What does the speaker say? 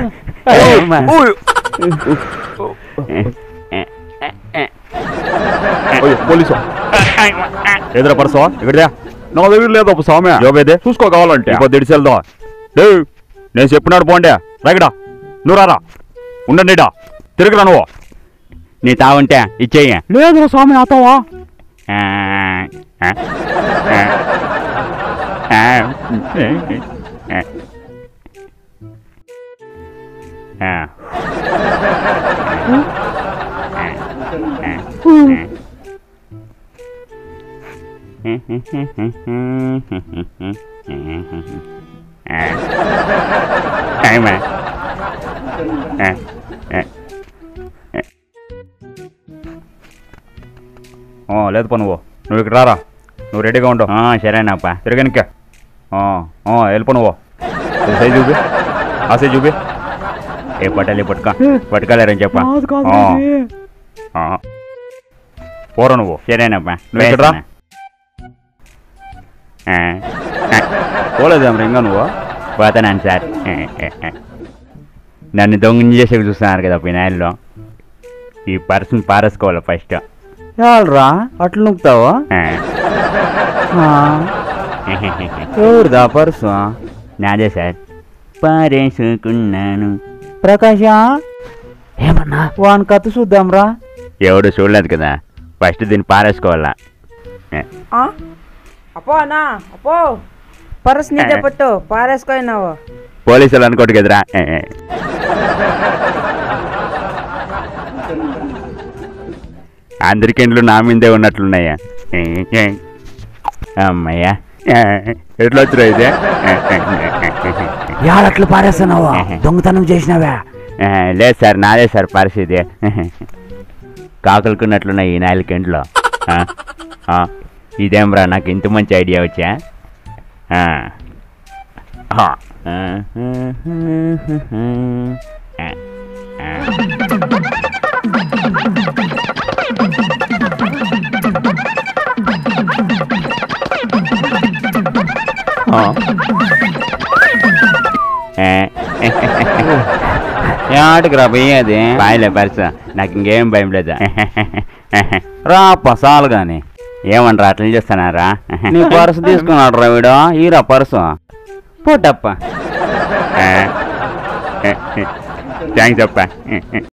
అయ్యో పోలీసు ఎదురా పర్సో ఇక్కడదే నా దగ్గర లేదు స్వామి జోబేదే చూసుకో కావాలంటే ఇంకో దిడిసెల్దో డే నేను చెప్పినాడు పోండే రైగడా నువ్వు రారా ఉండండిడా తిరగరా నువ్వు నీ తాగుంటే ఇచ్చేయ లేదు స్వామి ఆతావా ఆ, లేదు పో నువ్వు నువ్వు ఇక్కడ రారా నువ్వు రెడీగా ఉండవు సరేనప్ప తిరగనిక వెళ్ళిపో నువ్వు ఈ సైజ్ చూపి ఆ సైజ్ చూపి ఏ పట్టాలి పట్టుకో పట్టుకోలేరని చెప్ప ఆ. ఆ. పోరా నువ్వు సరేనప్ప నువ్వు ఇక్కడ రా. పోలేదేం ఇంకా నువ్వు పోతాను సార్ నన్ను దొంగ చేసేకి చూస్తున్నారు కదా పినాయిల్లో ఈ పర్సన్ పారేసుకోవాలి ఫస్ట్ చాలరా అట్లా నొక్కుతావా ఎవరిదా పర్సు నాదే సార్ పారేసుకున్నాను ప్రకాశ ఏమన్నా వాని కథ చూద్దాంరా ఎవడు చూడలేదు కదా ఫస్ట్ దీన్ని పారేసుకోవాలా ఆ? అప్పో అన్నా అప్పో పరస్ నీదే పట్టు పారేసుకోయినావు పోలీసులు అనుకోడు కదరా అందరికి ఇండ్లు నా మీదే ఉన్నట్లున్నాయా అమ్మయ్యా ఎట్లా వచ్చురా ఇదే యాడట్లు పారేస్తున్నావా దొంగతనం చేసినావా లేదు సార్ నాదే సార్ పరిస్థితి కాకులుకున్నట్లున్నాయి ఈ నాలుగు ఇంట్లో ఆ, ఆ, ఇదేంరా నాకు ఇంత మంచి ఐడియా వచ్చా ఆ. ఆ. ఆ. ఆ. యాడికి రా పోయేది బాయిలే పర్స నాకు ఇంకేం భయం లేదు రా పసాలు గాని ఏమనరా అట్లా చేస్తున్నారా నీ పర్సు తీసుకున్నాడు రా వీడు ఈరా పర్సు పోటప్ప థ్యాంక్స్ అప్ప